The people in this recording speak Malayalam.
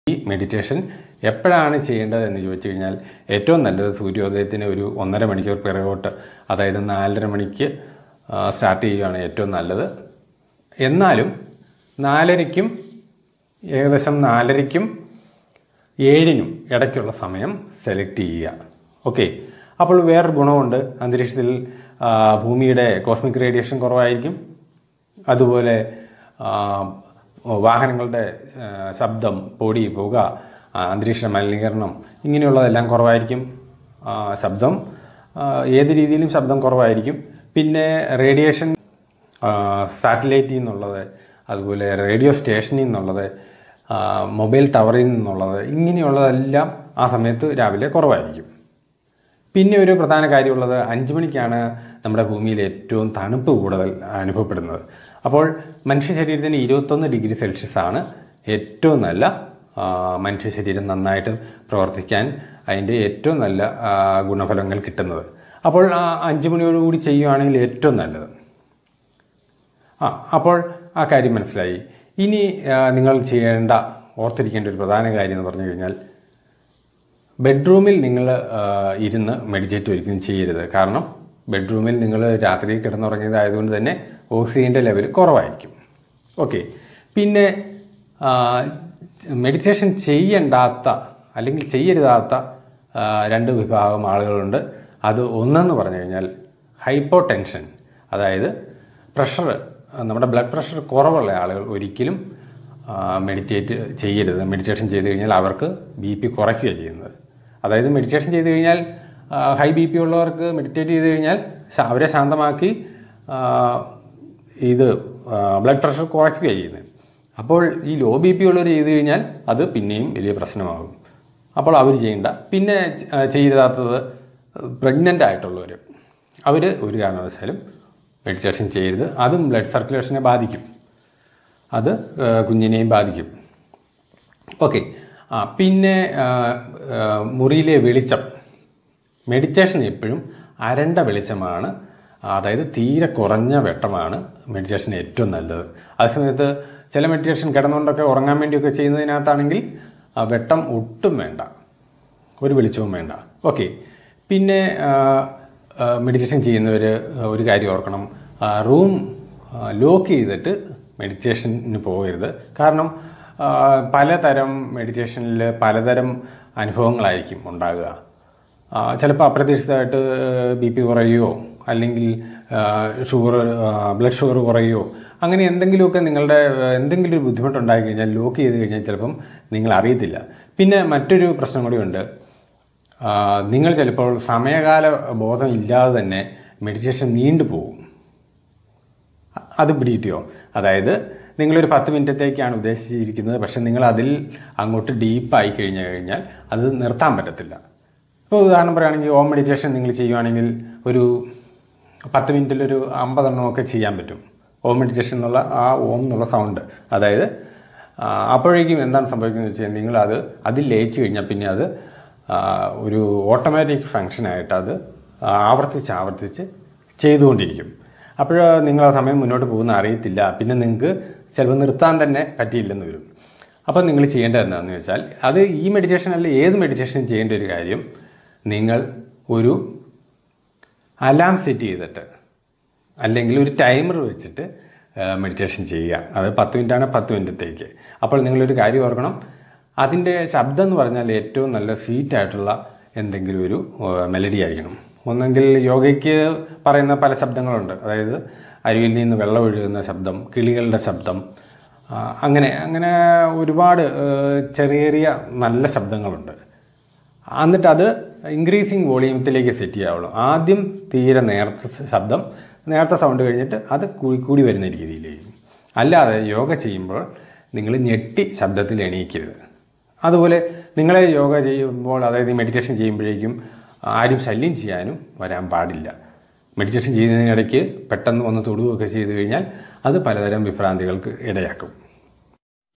ഈ മെഡിറ്റേഷൻ എപ്പോഴാണ് ചെയ്യേണ്ടത് എന്ന് ചോദിച്ചു കഴിഞ്ഞാൽ ഏറ്റവും നല്ലത് സൂര്യോദയത്തിന് ഒരു ഒന്നര മണിക്കൂർ പിറകോട്ട് അതായത് നാലര മണിക്ക് സ്റ്റാർട്ട് ചെയ്യുകയാണ് ഏറ്റവും നല്ലത് എന്നാലും നാലരയ്ക്കും ഏകദേശം നാലരയ്ക്കും ഏഴിനും ഇടയ്ക്കുള്ള സമയം സെലക്ട് ചെയ്യുക ഓക്കെ അപ്പോൾ വേറൊരു ഗുണമുണ്ട് അന്തരീക്ഷത്തിൽ ആ, ഭൂമിയുടെ കോസ്മിക് റേഡിയേഷൻ കുറവായിരിക്കും അതുപോലെ ആ, വാഹനങ്ങളുടെ ആ, ശബ്ദം പൊടി പുക ആ, അന്തരീക്ഷ മലിനീകരണം ഇങ്ങനെയുള്ളതെല്ലാം കുറവായിരിക്കും ആ, ശബ്ദം ആ, ഏത് രീതിയിലും ശബ്ദം കുറവായിരിക്കും പിന്നെ റേഡിയേഷൻ സാറ്റലൈറ്റിൽ നിന്നുള്ളത് അതുപോലെ റേഡിയോ സ്റ്റേഷനിൽ നിന്നുള്ളത് ആ, മൊബൈൽ ടവറിൽ നിന്നുള്ളത് ഇങ്ങനെയുള്ളതെല്ലാം ആ സമയത്ത് രാവിലെ കുറവായിരിക്കും പിന്നെ ഒരു പ്രധാന കാര്യമുള്ളത് അഞ്ച് മണിക്കാണ് നമ്മുടെ ഭൂമിയിൽ ഏറ്റവും തണുപ്പ് കൂടുതൽ അനുഭവപ്പെടുന്നത് അപ്പോൾ മനുഷ്യ ശരീരത്തിന് ഇരുപത്തൊന്ന് ഡിഗ്രി സെൽഷ്യസ് ആണ് ഏറ്റവും നല്ല ആ, മനുഷ്യ ശരീരം നന്നായിട്ട് പ്രവർത്തിക്കാൻ അതിൻ്റെ ഏറ്റവും നല്ല ആ, ഗുണഫലങ്ങൾ കിട്ടുന്നത് അപ്പോൾ ആ അഞ്ച് മണിയോടുകൂടി ചെയ്യുകയാണെങ്കിൽ ഏറ്റവും നല്ലത് ആ അപ്പോൾ ആ കാര്യം മനസ്സിലായി ഇനി ആ, നിങ്ങൾ ചെയ്യേണ്ട ഓർത്തിരിക്കേണ്ട ഒരു പ്രധാന കാര്യം എന്ന് പറഞ്ഞു കഴിഞ്ഞാൽ ബെഡ്റൂമിൽ നിങ്ങൾ ആ, ഇരുന്ന് മെഡിറ്റേറ്റ് ഒരിക്കലും ചെയ്യരുത് കാരണം ബെഡ്റൂമിൽ നിങ്ങൾ രാത്രി കിടന്നുറങ്ങിയതായതുകൊണ്ട് തന്നെ ഓക്സിജൻ്റെ ലെവൽ കുറവായിരിക്കും ഓക്കെ പിന്നെ മെഡിറ്റേഷൻ ചെയ്യണ്ടാത്ത അല്ലെങ്കിൽ ചെയ്യരുതാത്ത ആ, രണ്ട് വിഭാഗം ആളുകളുണ്ട് അത് ഒന്നെന്ന് പറഞ്ഞു കഴിഞ്ഞാൽ ഹൈപ്പോ ടെൻഷൻ അതായത് പ്രഷർ നമ്മുടെ ബ്ലഡ് പ്രഷർ കുറവുള്ള ആളുകൾ ഒരിക്കലും മെഡിറ്റേറ്റ് ചെയ്യരുത് മെഡിറ്റേഷൻ ചെയ്ത് കഴിഞ്ഞാൽ അവർക്ക് ബി പി കുറയ്ക്കുകയാണ് ചെയ്യുന്നത് അതായത് മെഡിറ്റേഷൻ ചെയ്ത് കഴിഞ്ഞാൽ ഹൈ ബി പി ഉള്ളവർക്ക് മെഡിറ്റേറ്റ് ചെയ്ത് കഴിഞ്ഞാൽ ശ- അവരെ ശാന്തമാക്കി ആ, ഇത് ബ്ലഡ് പ്രഷർ കുറയ്ക്കുകയാണ് ചെയ്യുന്നത് അപ്പോൾ ഈ ലോ ബി പി ഉള്ളവർ ചെയ്ത് കഴിഞ്ഞാൽ അത് പിന്നെയും വലിയ പ്രശ്നമാകും അപ്പോൾ അവർ ചെയ്യേണ്ട പിന്നെ ആ, ചെയ്യരുതാത്തത് പ്രഗ്നൻ്റ് ആയിട്ടുള്ളവർ അവർ ഒരു കാരണവശാലും മെഡിറ്റേഷൻ ചെയ്യരുത് അതും ബ്ലഡ് സർക്കുലേഷനെ ബാധിക്കും അത് ആ, കുഞ്ഞിനെയും ബാധിക്കും ഓക്കെ ആ പിന്നെ ആ, ആ, മുറിയിലെ വെളിച്ചം മെഡിറ്റേഷൻ എപ്പോഴും അരണ്ട വെളിച്ചമാണ് അതായത് തീരെ കുറഞ്ഞ വെട്ടമാണ് മെഡിറ്റേഷൻ ഏറ്റവും നല്ലത് അതേസമയത്ത് ചില മെഡിറ്റേഷൻ കിടന്നുകൊണ്ടൊക്കെ ഉറങ്ങാൻ വേണ്ടിയൊക്കെ ചെയ്യുന്നതിനകത്താണെങ്കിൽ ആ വെട്ടം ഒട്ടും വേണ്ട ഒരു വെളിച്ചവും വേണ്ട ഓക്കെ പിന്നെ മെഡിറ്റേഷൻ ചെയ്യുന്നവർ ഒരു കാര്യം ഓർക്കണം റൂം ലോക്ക് ചെയ്തിട്ട് മെഡിറ്റേഷന് പോകരുത് കാരണം ആ, പലതരം മെഡിറ്റേഷനിൽ പലതരം അനുഭവങ്ങളായിരിക്കും ഉണ്ടാകുക ചിലപ്പോൾ അപ്രതീക്ഷിതമായിട്ട് ബി പി കുറയുകയോ അല്ലെങ്കിൽ ഷുഗർ ബ്ലഡ് ഷുഗർ കുറയുകയോ അങ്ങനെ എന്തെങ്കിലുമൊക്കെ നിങ്ങളുടെ ആ, എന്തെങ്കിലും ഒരു ബുദ്ധിമുട്ടുണ്ടായി കഴിഞ്ഞാൽ ലോക്ക് ചെയ്ത് കഴിഞ്ഞാൽ ചിലപ്പം നിങ്ങൾ അറിയത്തില്ല പിന്നെ മറ്റൊരു പ്രശ്നം കൂടിയുണ്ട് ആ, നിങ്ങൾ ചിലപ്പോൾ സമയകാല ബോധം ഇല്ലാതെ തന്നെ മെഡിറ്റേഷൻ നീണ്ടു പോകും അത് പിടികിട്ടിയോ അതായത് നിങ്ങളൊരു പത്ത് മിനിറ്റത്തേക്കാണ് ഉദ്ദേശിച്ചിരിക്കുന്നത് പക്ഷെ നിങ്ങൾ അതിൽ അങ്ങോട്ട് ഡീപ്പായി കഴിഞ്ഞു കഴിഞ്ഞാൽ അത് നിർത്താൻ പറ്റത്തില്ല ഇപ്പോൾ ഉദാഹരണം പറയുകയാണെങ്കിൽ ഓം മെഡിറ്റേഷൻ നിങ്ങൾ ചെയ്യുവാണെങ്കിൽ ഒരു പത്ത് മിനിറ്റിലൊരു അമ്പതെണ്ണമൊക്കെ ചെയ്യാൻ പറ്റും ഓം മെഡിറ്റേഷൻ എന്നുള്ള ആ ഓം എന്നുള്ള സൗണ്ട് അതായത് ആ, അപ്പോഴേക്കും എന്താണ് സംഭവിക്കുന്നത് വെച്ച് കഴിഞ്ഞാൽ നിങ്ങളത് അതിൽ ലയിച്ചു കഴിഞ്ഞാൽ പിന്നെ അത് ആ, ഒരു ഓട്ടോമാറ്റിക് ഫങ്ഷനായിട്ട് അത് ആവർത്തിച്ച് ആവർത്തിച്ച് ചെയ്തുകൊണ്ടിരിക്കും അപ്പോൾ നിങ്ങൾ ആ സമയം മുന്നോട്ട് പോകുന്ന അറിയത്തില്ല പിന്നെ നിങ്ങൾക്ക് ചിലപ്പോൾ നിർത്താൻ തന്നെ പറ്റിയില്ലെന്ന് വരും അപ്പോൾ നിങ്ങൾ ചെയ്യേണ്ടത് എന്താണെന്ന് വെച്ചാൽ അത് ഈ മെഡിറ്റേഷൻ അല്ല ഏത് മെഡിറ്റേഷൻ ചെയ്യേണ്ട ഒരു കാര്യം നിങ്ങൾ ഒരു അലാം സെറ്റ് ചെയ്തിട്ട് അല്ലെങ്കിൽ ഒരു ടൈമർ വെച്ചിട്ട് മെഡിറ്റേഷൻ ചെയ്യുക അത് പത്ത് മിനിറ്റാണ് പത്ത് മിനിറ്റത്തേക്ക് അപ്പോൾ നിങ്ങളൊരു കാര്യം ഓർക്കണം അതിൻ്റെ ശബ്ദം എന്ന് പറഞ്ഞാൽ ഏറ്റവും നല്ല സ്വീറ്റ് ആയിട്ടുള്ള എന്തെങ്കിലും ഒരു മെലഡി ആയിരിക്കണം ഒന്നെങ്കിൽ യോഗയ്ക്ക് പറയുന്ന പല ശബ്ദങ്ങളുണ്ട് അതായത് അരുവിൽ നിന്ന് വെള്ളം ഒഴുകുന്ന ശബ്ദം കിളികളുടെ ശബ്ദം ആ, അങ്ങനെ അങ്ങനെ ഒരുപാട് ആ, ചെറിയ ചെറിയ നല്ല ശബ്ദങ്ങളുണ്ട് എന്നിട്ട് അത് ഇൻക്രീസിങ് വോളിയത്തിലേക്ക് സെറ്റ് ചെയ്യാവുള്ളൂ ആദ്യം തീരെ നേർത്ത ശബ്ദം നേർത്ത സൗണ്ട് കഴിഞ്ഞിട്ട് അത് കൂടി കൂടി വരുന്ന രീതിയിലേക്ക് അല്ലാതെ യോഗ ചെയ്യുമ്പോൾ നിങ്ങൾ ഞെട്ടി ശബ്ദത്തിൽ എണീക്കരുത് അതുപോലെ നിങ്ങളെ യോഗ ചെയ്യുമ്പോൾ അതായത് മെഡിറ്റേഷൻ ചെയ്യുമ്പോഴേക്കും ആരും ശല്യം ചെയ്യാനും വരാൻ പാടില്ല മെഡിറ്റേഷൻ ചെയ്യുന്നതിനിടയ്ക്ക് പെട്ടെന്ന് ഒന്ന് തൊടുകയൊക്കെ ചെയ്തു കഴിഞ്ഞാൽ അത് പലതരം വിഭ്രാന്തികൾക്ക് ഇടയാക്കും